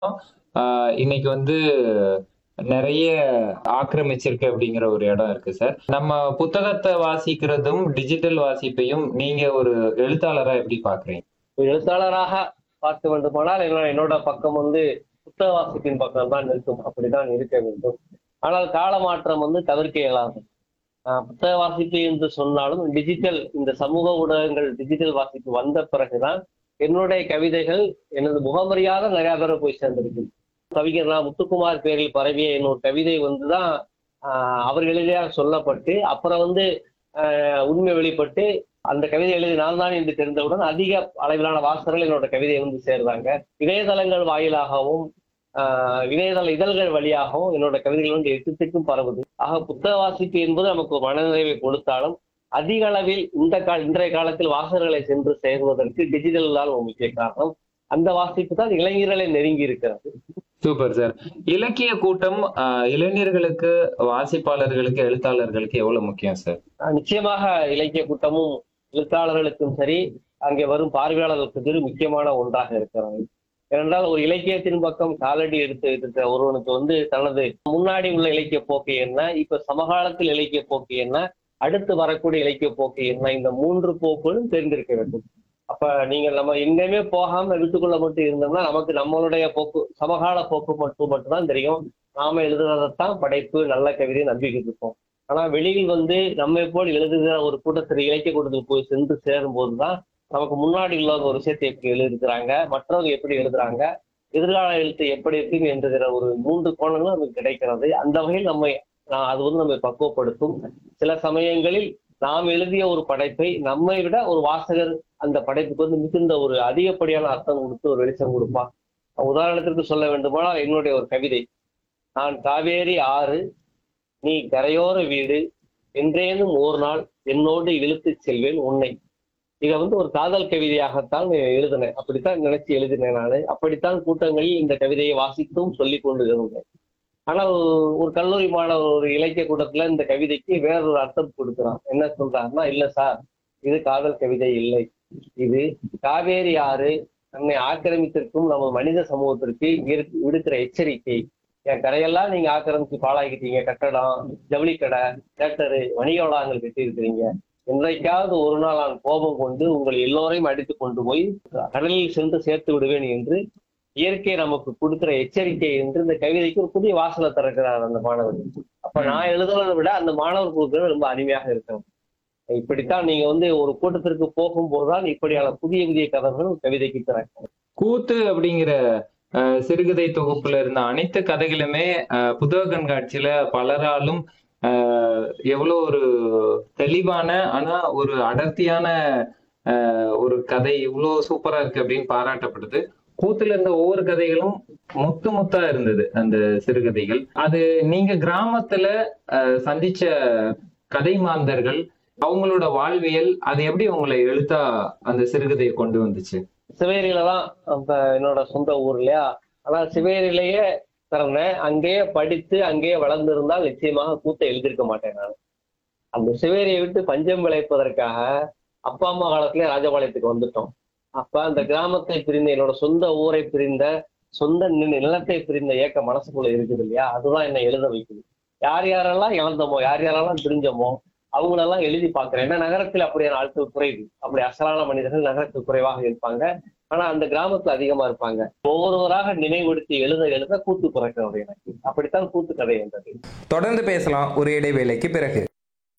ஆஹ் இன்னைக்கு வந்து நிறைய ஆக்கிரமிச்சிருக்கு அப்படிங்கிற ஒரு இடம் இருக்கு சார் நம்ம புத்தகத்தை வாசிக்கிறதும் டிஜிட்டல் வாசிப்பையும் நீங்க ஒரு எழுத்தாளரா எப்படி பாக்குறீங்க ஒரு எழுத்தாளராக பார்க்க வேண்டுமானால் என்னோட என்னோட பக்கம் வந்து புத்தக வாசிப்பின் பக்கம் தான் இருக்கும் அப்படிதான் இருக்க வேண்டும் ஆனால் கால மாற்றம் வந்து தவிர்க்க இயலாது ஆஹ் புத்தக வாசிப்பு என்று சொன்னாலும் டிஜிட்டல் இந்த சமூக ஊடகங்கள் டிஜிட்டல் வாசிப்பு வந்த பிறகுதான் என்னுடைய கவிதைகள் எனது முகமறியாத நிறைய பேரை போய் சேர்ந்திருக்கு கவிஞர் நான் முத்துக்குமார் பேரில் பரவிய என்னோட கவிதை வந்துதான் ஆஹ் அவர் எழுதியாக சொல்லப்பட்டு அப்புறம் வந்து ஆஹ் உண்மை வெளிப்பட்டு அந்த கவிதை எழுதி நான் தான் என்று தெரிந்தவுடன் அதிக அளவிலான வாசகர்கள் என்னோட கவிதையை வந்து சேர்ந்தாங்க இணையதளங்கள் வாயிலாகவும் ஆஹ் இணையதள இதழ்கள் வழியாகவும் என்னோட கவிதைகள் வந்து எட்டுத்துக்கும் பரவுது ஆக புத்தக வாசிப்பு என்பது நமக்கு ஒரு மனநிறைவை கொடுத்தாலும் அதிக அளவில் இந்த கால இன்றைய காலத்தில் வாசகர்களை சென்று சேருவதற்கு டிஜிட்டல் தான் ஒரு முக்கிய காரணம் அந்த வாசிப்பு தான் இளைஞர்களை நெருங்கி இருக்கிறது சூப்பர் சார் இலக்கிய கூட்டம் ஆஹ் இளைஞர்களுக்கு வாசிப்பாளர்களுக்கு எழுத்தாளர்களுக்கு எவ்வளவு முக்கியம் சார் ஆஹ் நிச்சயமாக இலக்கிய கூட்டமும் எழுத்தாளர்களுக்கும் சரி அங்கே வரும் பார்வையாளர்களுக்கு சரி முக்கியமான ஒன்றாக இருக்கிறது ஏனென்றால் ஒரு இலக்கியத்தின் பக்கம் காலடி எடுத்து இருக்கிற ஒருவனுக்கு வந்து தனது முன்னாடி உள்ள இலக்கிய போக்கு என்ன இப்ப சமகாலத்தில் இலக்கிய போக்கு என்ன அடுத்து வரக்கூடிய இலக்கிய போக்கு என்ன இந்த மூன்று போக்குகளும் தெரிந்திருக்க வேண்டும் அப்ப நீங்கள் நம்ம எங்கேயுமே போகாம வீட்டுக்குள்ள மட்டும் இருந்தோம்னா நமக்கு நம்மளுடைய போக்கு சமகால போக்கு மட்டும் மட்டும்தான் தெரியும் நாம எழுதுனதைத்தான் படைப்பு நல்ல கவிதை நம்பிக்கிட்டு இருப்போம் ஆனா வெளியில் வந்து நம்மை போல் எழுதுகிற ஒரு கூட்டத்தில் இலக்கிய கூட்டத்துக்கு போய் சென்று சேரும் போதுதான் நமக்கு முன்னாடி உள்ளவங்க ஒரு விஷயத்தை எப்படி எழுதிருக்கிறாங்க மற்றவங்க எப்படி எழுதுறாங்க எதிர்கால எழுத்து எப்படி இருக்கு என்கிற ஒரு மூன்று கோணங்களும் நமக்கு கிடைக்கிறது அந்த வகையில் நம்மை நான் அது வந்து நம்மை பக்குவப்படுத்தும் சில சமயங்களில் நாம் எழுதிய ஒரு படைப்பை நம்மை விட ஒரு வாசகர் அந்த படைப்புக்கு வந்து மிகுந்த ஒரு அதிகப்படியான அர்த்தம் கொடுத்து ஒரு வெளிச்சம் கொடுப்பான் உதாரணத்திற்கு சொல்ல வேண்டுமானால் என்னுடைய ஒரு கவிதை நான் காவேரி ஆறு நீ கரையோர வீடு என்றேனும் ஒரு நாள் என்னோடு இழுத்துச் செல்வேன் உன்னை இதை வந்து ஒரு காதல் கவிதையாகத்தான் எழுதினேன் அப்படித்தான் நினைச்சு எழுதினேன் நான் அப்படித்தான் கூட்டங்களில் இந்த கவிதையை வாசித்தும் சொல்லி கொண்டு இருந்தேன் ஆனால் ஒரு கல்லூரி மாணவர் ஒரு இலக்கிய கூட்டத்துல இந்த கவிதைக்கு வேறொரு அர்த்தம் கொடுக்குறான் என்ன சொல்றாருன்னா இல்ல சார் இது காதல் கவிதை இல்லை இது காவேரி ஆறு நம்மை ஆக்கிரமித்திருக்கும் நம்ம மனித சமூகத்திற்கு இரு- விடுக்கிற எச்சரிக்கை என் கரையெல்லாம் நீங்க ஆக்கிரமிச்சு பாழாக்கிட்டீங்க கட்டடம் ஜவுளி கடை தேட்டரு வணிக வளாகங்கள் கட்டியிருக்கிறீங்க என்றைக்காவது ஒரு நாள் நான் கோபம் கொண்டு உங்கள் எல்லோரையும் அடித்து கொண்டு போய் கடலில் சென்று சேர்த்து விடுவேன் என்று இயற்கை நமக்கு கொடுக்கிற எச்சரிக்கை என்று இந்த கவிதைக்கு ஒரு புதிய வாசலை திறக்கிறார் அந்த மாணவர் அப்ப நான் எழுதுறதை விட அந்த மாணவர் கொடுக்கிறது ரொம்ப அருமையாக இருக்கும் இப்படித்தான் நீங்க வந்து ஒரு கூட்டத்திற்கு போகும்போதுதான் இப்படியான புதிய புதிய கதைகள் கவிதைக்கு திறக்கும் கூத்து அப்படிங்கிற ஆஹ் சிறுகதை தொகுப்புல இருந்த அனைத்து கதைகளுமே ஆஹ் புத்தக கண்காட்சியில பலராலும் ஆஹ் எவ்வளவு ஒரு தெளிவான ஆனா ஒரு அடர்த்தியான ஆஹ் ஒரு கதை இவ்வளவு சூப்பரா இருக்கு அப்படின்னு பாராட்டப்படுது கூத்துல இருந்த ஒவ்வொரு கதைகளும் முத்து முத்தா இருந்தது அந்த சிறுகதைகள் அது நீங்க கிராமத்துல ஆஹ் சந்திச்ச கதை மாந்தர்கள் அவங்களோட வாழ்வியல் அது எப்படி உங்களை எழுத்தா அந்த சிறுகதையை கொண்டு வந்துச்சு சிவேரியில தான் அந்த என்னோட சொந்த ஊர் இல்லையா ஆனா சிவேரியிலேயே பிறந்தேன் அங்கேயே படித்து அங்கேயே வளர்ந்திருந்தால் நிச்சயமாக கூத்தை எழுதியிருக்க மாட்டேன் நான் அந்த சிவேரியை விட்டு பஞ்சம் விளைப்பதற்காக அப்பா அம்மா காலத்திலே ராஜபாளையத்துக்கு வந்துட்டோம் அப்ப அந்த கிராமத்தை பிரிந்த என்னோட சொந்த ஊரை பிரிந்த சொந்த நி- நிலத்தை பிரிந்த ஏக்க மனசுக்குள்ள இருக்குது இல்லையா அதுதான் என்னை எழுத வைக்குது யார் யாரெல்லாம் இழந்தோமோ யார் யாரெல்லாம் பிரிஞ்சோமோ அவங்களெல்லாம் எழுதி பார்க்கிறேன் ஏன்னா நகரத்தில் அப்படியான ஆட்கள் குறைவு அப்படி அசலான மனிதர்கள் நகரத்தில் குறைவாக இருப்பாங்க ஆனா அந்த கிராமத்துல அதிகமா இருப்பாங்க ஒவ்வொருவராக நினைவுபடுத்தி எழுத எழுத கூத்து பிறக்கிறது எனக்கு அப்படித்தான் கூத்து கதை என்றது தொடர்ந்து பேசலாம் ஒரு இடைவேளைக்கு பிறகு